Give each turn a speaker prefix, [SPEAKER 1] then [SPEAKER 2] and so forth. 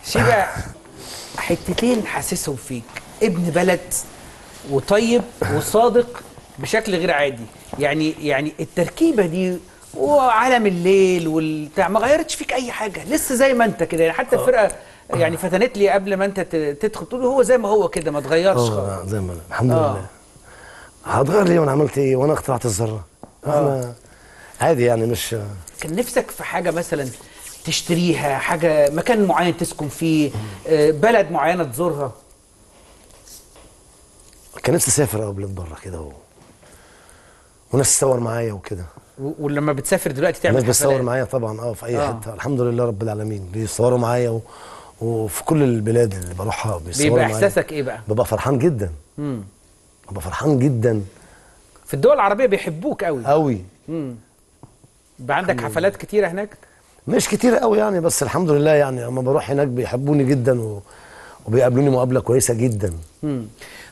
[SPEAKER 1] شيبة حتتين حاسسهم فيك ابن بلد وطيب وصادق بشكل غير عادي يعني يعني التركيبه دي وعالم الليل والبتاع ما غيرتش فيك اي حاجه لسه زي ما انت كده يعني حتى الفرقه يعني فتنت لي قبل ما انت ت- تدخل تقول هو زي ما هو كده ما اتغيرش خالص
[SPEAKER 2] اه زي ما أنا. الحمد
[SPEAKER 1] آه.
[SPEAKER 2] لله هتغير ليه وانا عملت ايه وانا اخترعت الذره انا عادي يعني مش
[SPEAKER 1] كان نفسك في حاجه مثلا تشتريها حاجه مكان معين تسكن فيه آه، بلد معينه تزورها
[SPEAKER 2] كان نفسي اسافر قبل بره كده و... وناس تصور معايا وكده
[SPEAKER 1] و- ولما بتسافر دلوقتي تعمل
[SPEAKER 2] الناس بتصور
[SPEAKER 1] حفلات.
[SPEAKER 2] معايا طبعا اه في اي
[SPEAKER 1] آه.
[SPEAKER 2] حته الحمد لله رب العالمين بيصوروا معايا و... وفي كل البلاد اللي بروحها بيصوروا
[SPEAKER 1] بيبقى
[SPEAKER 2] معايا
[SPEAKER 1] احساسك ايه بقى
[SPEAKER 2] ببقى فرحان جدا
[SPEAKER 1] مم.
[SPEAKER 2] ببقى فرحان جدا
[SPEAKER 1] في الدول العربيه بيحبوك قوي
[SPEAKER 2] قوي
[SPEAKER 1] يبقى عندك حفلات كتيره هناك
[SPEAKER 2] مش كتير قوي يعني بس الحمد لله يعني لما بروح هناك بيحبوني جدا و... وبيقابلوني مقابله كويسه جدا
[SPEAKER 1] مم.